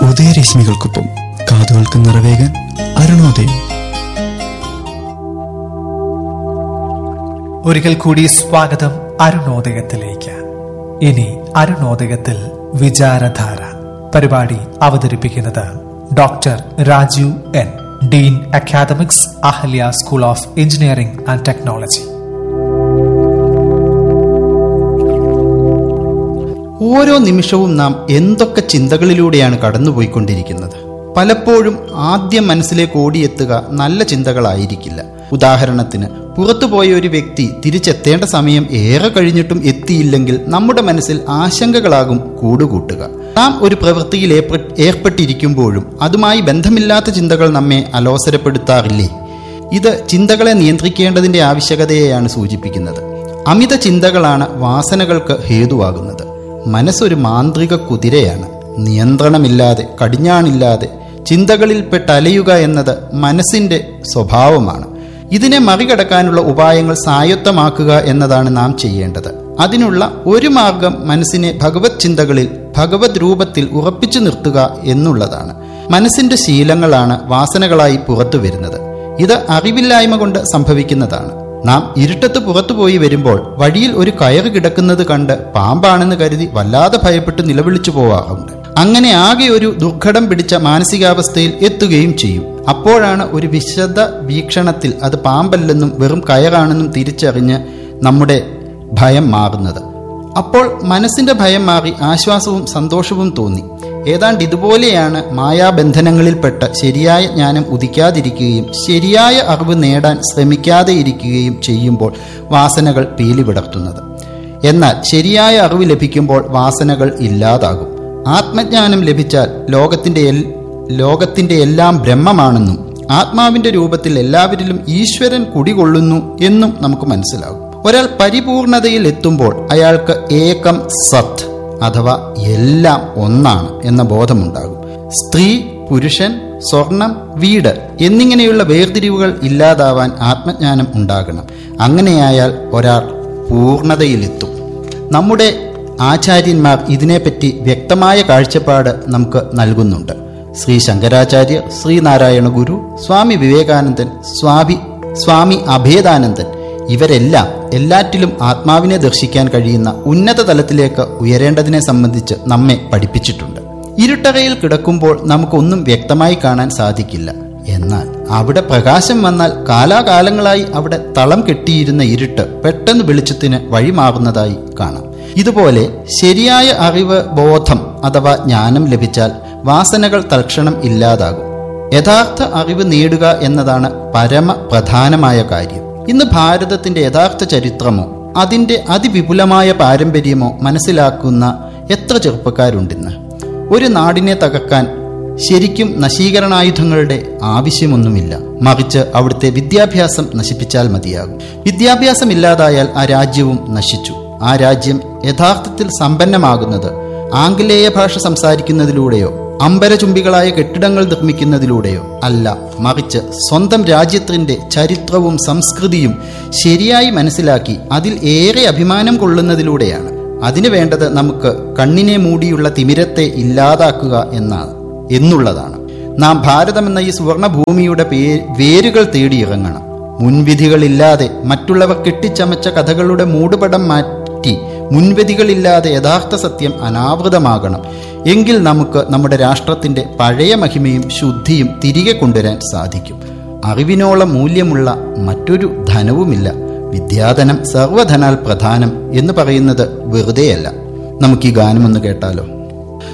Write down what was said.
ഉദയരശ്മികൾക്കൊപ്പം കാതുകൾക്ക് നിറവേകാൻ അരുണോദയം ഒരിക്കൽ കൂടി സ്വാഗതം അരുണോദയത്തിലേക്ക് ഇനി അരുണോദയത്തിൽ വിചാരധാര പരിപാടി അവതരിപ്പിക്കുന്നത് doctor Rajeev N dean academics Ahalia school of engineering and technology ഓരോ നിമിഷവും നാം എന്തൊക്കെ ചിന്തകളിലൂടെയാണ് കടന്നുപോയിക്കൊണ്ടിരിക്കുന്നത് പലപ്പോഴും ആദ്യം മനസ്സിലേക്ക് ഓടിയെത്തുക നല്ല ചിന്തകളായിരിക്കില്ല ഉദാഹരണത്തിന് പുറത്തുപോയ ഒരു വ്യക്തി തിരിച്ചെത്തേണ്ട സമയം ഏറെ കഴിഞ്ഞിട്ടും എത്തിയില്ലെങ്കിൽ നമ്മുടെ മനസ്സിൽ ആശങ്കകളാകും കൂടുകൂട്ടുക നാം ഒരു പ്രവൃത്തിയിൽ ഏർപ്പെ- ഏർപ്പെട്ടിരിക്കുമ്പോഴും അതുമായി ബന്ധമില്ലാത്ത ചിന്തകൾ നമ്മെ അലോസരപ്പെടുത്താറില്ലേ ഇത് ചിന്തകളെ നിയന്ത്രിക്കേണ്ടതിന്റെ ആവശ്യകതയെയാണ് സൂചിപ്പിക്കുന്നത് അമിത ചിന്തകളാണ് വാസനകൾക്ക് ഹേതുവാകുന്നത് മനസ്സൊരു മാന്ത്രിക കുതിരയാണ് നിയന്ത്രണമില്ലാതെ കടിഞ്ഞാണില്ലാതെ ചിന്തകളിൽപ്പെട്ട് അലയുക എന്നത് മനസ്സിന്റെ സ്വഭാവമാണ് ഇതിനെ മറികടക്കാനുള്ള ഉപായങ്ങൾ സായത്തമാക്കുക എന്നതാണ് നാം ചെയ്യേണ്ടത് അതിനുള്ള ഒരു മാർഗം മനസ്സിനെ ഭഗവത് ചിന്തകളിൽ ഭഗവത് രൂപത്തിൽ ഉറപ്പിച്ചു നിർത്തുക എന്നുള്ളതാണ് മനസ്സിന്റെ ശീലങ്ങളാണ് വാസനകളായി പുറത്തു വരുന്നത് ഇത് അറിവില്ലായ്മ കൊണ്ട് സംഭവിക്കുന്നതാണ് നാം ഇരുട്ടത്ത് പുറത്തുപോയി വരുമ്പോൾ വഴിയിൽ ഒരു കയറ് കിടക്കുന്നത് കണ്ട് പാമ്പാണെന്ന് കരുതി വല്ലാതെ ഭയപ്പെട്ട് നിലവിളിച്ചു പോവാറുണ്ട് അങ്ങനെ ആകെ ഒരു ദുർഘടം പിടിച്ച മാനസികാവസ്ഥയിൽ എത്തുകയും ചെയ്യും അപ്പോഴാണ് ഒരു വിശദ വീക്ഷണത്തിൽ അത് പാമ്പല്ലെന്നും വെറും കയറാണെന്നും തിരിച്ചറിഞ്ഞ് നമ്മുടെ ഭയം മാറുന്നത് അപ്പോൾ മനസ്സിന്റെ ഭയം മാറി ആശ്വാസവും സന്തോഷവും തോന്നി ഏതാണ്ട് ഇതുപോലെയാണ് മായാബന്ധനങ്ങളിൽപ്പെട്ട് ശരിയായ ജ്ഞാനം ഉദിക്കാതിരിക്കുകയും ശരിയായ അറിവ് നേടാൻ ശ്രമിക്കാതെ ഇരിക്കുകയും ചെയ്യുമ്പോൾ വാസനകൾ പീലി വിടർത്തുന്നത് എന്നാൽ ശരിയായ അറിവ് ലഭിക്കുമ്പോൾ വാസനകൾ ഇല്ലാതാകും ആത്മജ്ഞാനം ലഭിച്ചാൽ ലോകത്തിന്റെ എൽ- ലോകത്തിന്റെ എല്ലാം ബ്രഹ്മമാണെന്നും ആത്മാവിന്റെ രൂപത്തിൽ എല്ലാവരിലും ഈശ്വരൻ കുടികൊള്ളുന്നു എന്നും നമുക്ക് മനസ്സിലാകും ഒരാൾ പരിപൂർണതയിൽ എത്തുമ്പോൾ അയാൾക്ക് ഏകം സത്ത് അഥവാ എല്ലാം ഒന്നാണ് എന്ന ബോധമുണ്ടാകും സ്ത്രീ പുരുഷൻ സ്വർണം വീട് എന്നിങ്ങനെയുള്ള വേർതിരിവുകൾ ഇല്ലാതാവാൻ ആത്മജ്ഞാനം ഉണ്ടാകണം അങ്ങനെയായാൽ ഒരാൾ പൂർണതയിലെത്തും നമ്മുടെ ആചാര്യന്മാർ ഇതിനെപ്പറ്റി വ്യക്തമായ കാഴ്ചപ്പാട് നമുക്ക് നൽകുന്നുണ്ട് ശ്രീ ശങ്കരാചാര്യർ ശ്രീനാരായണ ഗുരു സ്വാമി വിവേകാനന്ദൻ സ്വാമി സ്വാമി അഭേദാനന്ദൻ ഇവരെല്ലാം എല്ലാറ്റിലും ആത്മാവിനെ ദർശിക്കാൻ കഴിയുന്ന ഉന്നത തലത്തിലേക്ക് ഉയരേണ്ടതിനെ സംബന്ധിച്ച് നമ്മെ പഠിപ്പിച്ചിട്ടുണ്ട് ഇരുട്ടറയിൽ കിടക്കുമ്പോൾ നമുക്കൊന്നും വ്യക്തമായി കാണാൻ സാധിക്കില്ല എന്നാൽ അവിടെ പ്രകാശം വന്നാൽ കാലാകാലങ്ങളായി അവിടെ തളം കെട്ടിയിരുന്ന ഇരുട്ട് പെട്ടെന്ന് വെളിച്ചത്തിന് വഴിമാറുന്നതായി കാണാം ഇതുപോലെ ശരിയായ അറിവ് ബോധം അഥവാ ജ്ഞാനം ലഭിച്ചാൽ വാസനകൾ തൽക്ഷണം ഇല്ലാതാകും യഥാർത്ഥ അറിവ് നേടുക എന്നതാണ് പരമ പ്രധാനമായ കാര്യം ഇന്ന് ഭാരതത്തിന്റെ യഥാർത്ഥ ചരിത്രമോ അതിന്റെ അതിവിപുലമായ പാരമ്പര്യമോ മനസ്സിലാക്കുന്ന എത്ര ചെറുപ്പക്കാരുണ്ടിന്ന് ഒരു നാടിനെ തകർക്കാൻ ശരിക്കും നശീകരണായുധങ്ങളുടെ ആവശ്യമൊന്നുമില്ല മറിച്ച് അവിടുത്തെ വിദ്യാഭ്യാസം നശിപ്പിച്ചാൽ മതിയാകും വിദ്യാഭ്യാസം ഇല്ലാതായാൽ ആ രാജ്യവും നശിച്ചു ആ രാജ്യം യഥാർത്ഥത്തിൽ സമ്പന്നമാകുന്നത് ആംഗലേയ ഭാഷ സംസാരിക്കുന്നതിലൂടെയോ അമ്പരചുംബികളായ കെട്ടിടങ്ങൾ നിർമ്മിക്കുന്നതിലൂടെയോ അല്ല മറിച്ച് സ്വന്തം രാജ്യത്തിന്റെ ചരിത്രവും സംസ്കൃതിയും ശരിയായി മനസ്സിലാക്കി അതിൽ ഏറെ അഭിമാനം കൊള്ളുന്നതിലൂടെയാണ് അതിനു വേണ്ടത് നമുക്ക് കണ്ണിനെ മൂടിയുള്ള തിമിരത്തെ ഇല്ലാതാക്കുക എന്നാണ് എന്നുള്ളതാണ് നാം ഭാരതമെന്ന ഈ സുവർണ ഭൂമിയുടെ പേ വേരുകൾ തേടിയിറങ്ങണം മുൻവിധികളില്ലാതെ മറ്റുള്ളവർ കെട്ടിച്ചമച്ച കഥകളുടെ മൂടുപടം മാറ്റി മുൻവിധികളില്ലാതെ യഥാർത്ഥ സത്യം അനാവൃതമാകണം എങ്കിൽ നമുക്ക് നമ്മുടെ രാഷ്ട്രത്തിന്റെ പഴയ മഹിമയും ശുദ്ധിയും തിരികെ കൊണ്ടുവരാൻ സാധിക്കും അറിവിനോളം മൂല്യമുള്ള മറ്റൊരു ധനവുമില്ല വിദ്യാധനം സർവധനാൽ പ്രധാനം എന്ന് പറയുന്നത് വെറുതെയല്ല നമുക്ക് ഈ ഗാനമൊന്ന് കേട്ടാലോ